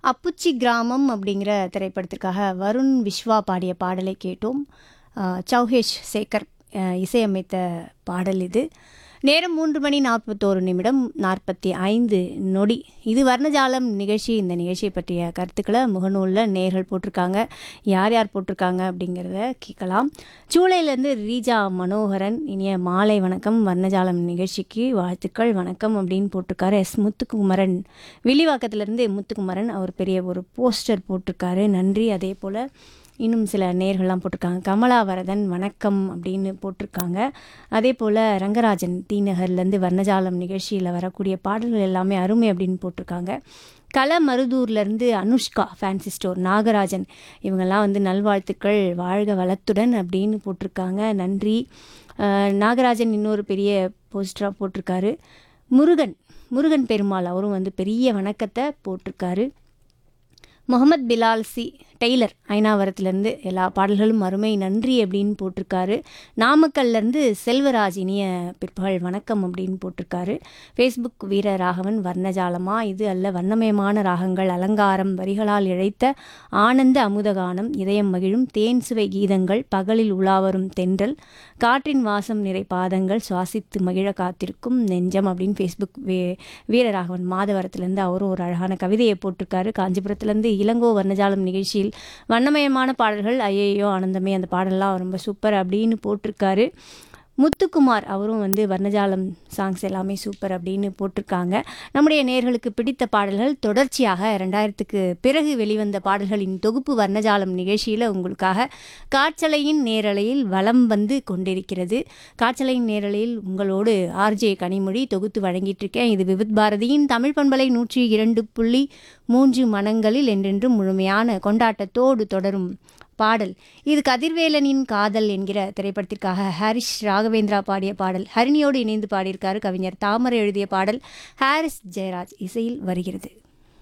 அப்புச்சி கிராமம் அப்படிங்கிற திரைப்படத்திற்காக வருண் விஸ்வா பாடிய பாடலை கேட்டோம் அஹ், சௌஹேஷ் சேகர் அஹ், இசையமைத்த பாடல் இது நேரம் மூன்று மணி நாற்பத்தோரு நிமிடம் நாற்பத்தி ஐந்து நொடி இது வர்ணஜாலம் நிகழ்ச்சி இந்த நிகழ்ச்சியை பற்றிய கருத்துக்களை முகநூலில் நேர்கள் போட்டிருக்காங்க யார் யார் போட்டிருக்காங்க அப்படிங்கிறத கேட்கலாம் சூளையிலேருந்து ரீஜா மனோகரன் இனிய மாலை வணக்கம் வர்ணஜாலம் நிகழ்ச்சிக்கு வாழ்த்துக்கள் வணக்கம் அப்படின்னு போட்டிருக்காரு எஸ் முத்துக்குமரன் வில்லிவாக்கத்திலேருந்து முத்துக்குமரன் அவர் பெரிய ஒரு போஸ்டர் போட்டிருக்காரு நன்றி அதே போல் இன்னும் சில நேர்கள்லாம் போட்டிருக்காங்க கமலாவரதன் வணக்கம் அப்படின்னு போட்டிருக்காங்க அதே போல் ரங்கராஜன் தீநகர்லேருந்து வர்ணஜாலம் நிகழ்ச்சியில் வரக்கூடிய பாடல்கள் எல்லாமே அருமை அப்படின்னு போட்டிருக்காங்க கல மருதூர்லேருந்து அனுஷ்கா ஃபேன்சி ஸ்டோர் நாகராஜன் இவங்கெல்லாம் வந்து நல்வாழ்த்துக்கள் வாழ்க வளத்துடன் அப்படின்னு போட்டிருக்காங்க நன்றி அஹ், நாகராஜன் இன்னொரு பெரிய போஸ்டராக போட்டிருக்காரு முருகன் முருகன் பெருமாள் அவரும் வந்து பெரிய வணக்கத்தை போட்டிருக்காரு முகமது பிலால் சி டெய்லர் ஐநாவரத்துலேருந்து எல்லா பாடல்களும் அருமை நன்றி அப்படின்னு போட்டிருக்காரு நாமக்கல்லேருந்து செல்வராஜ் இனிய பிற்பகல் வணக்கம் அப்படின்னு போட்டிருக்காரு ஃபேஸ்புக் வீர ராகவன் வர்ணஜாலமா இது அல்ல வண்ணமயமான ராகங்கள் அலங்காரம் வரிகளால் இழைத்த ஆனந்த அமுதகானம் இதயம் மகிழும் தேன் சுவை கீதங்கள் பகலில் உலாவரும் தென்றல் காற்றின் வாசம் நிறை பாதங்கள் சுவாசித்து மகிழ காத்திருக்கும் நெஞ்சம் அப்படின்னு ஃபேஸ்புக் வே வீரராகவன் மாதவரத்துலேருந்து அவரும் ஒரு அழகான கவிதையை போட்டிருக்காரு காஞ்சிபுரத்துலேருந்து இளங்கோ வர்ணஜாலம் நிகழ்ச்சியில் வண்ணமயமான பாடல்கள் ஐயையோ ஆனந்தமே அந்த பாடல்லாம் ரொம்ப சூப்பர் அப்படின்னு போட்டிருக்காரு முத்துக்குமார் அவரும் வந்து வர்ணஜாலம் சாங்ஸ் எல்லாமே சூப்பர் அப்படின்னு போட்டிருக்காங்க நம்முடைய நேர்களுக்கு பிடித்த பாடல்கள் தொடர்ச்சியாக ரெண்டாயிரத்துக்கு பிறகு வெளிவந்த பாடல்களின் தொகுப்பு வர்ணஜாலம் நிகழ்ச்சியில் உங்களுக்காக காற்றலையின் நேரலையில் வலம் வந்து கொண்டிருக்கிறது காற்றலையின் நேரலையில் உங்களோடு ஆர்ஜே கனிமொழி தொகுத்து வழங்கிட்டு இருக்கேன் இது விவித் பாரதியின் தமிழ் பண்பலை நூற்றி இரண்டு புள்ளி மூன்று மனங்களில் என்றென்றும் முழுமையான கொண்டாட்டத்தோடு தொடரும் பாடல் இது கதிர்வேலனின் காதல் என்கிற திரைப்படத்திற்காக ஹாரிஸ் ராகவேந்திரா பாடிய பாடல் ஹரிணியோடு இணைந்து பாடியிருக்காரு கவிஞர் தாமரை எழுதிய பாடல் ஹாரிஸ் ஜெயராஜ் இசையில் வருகிறது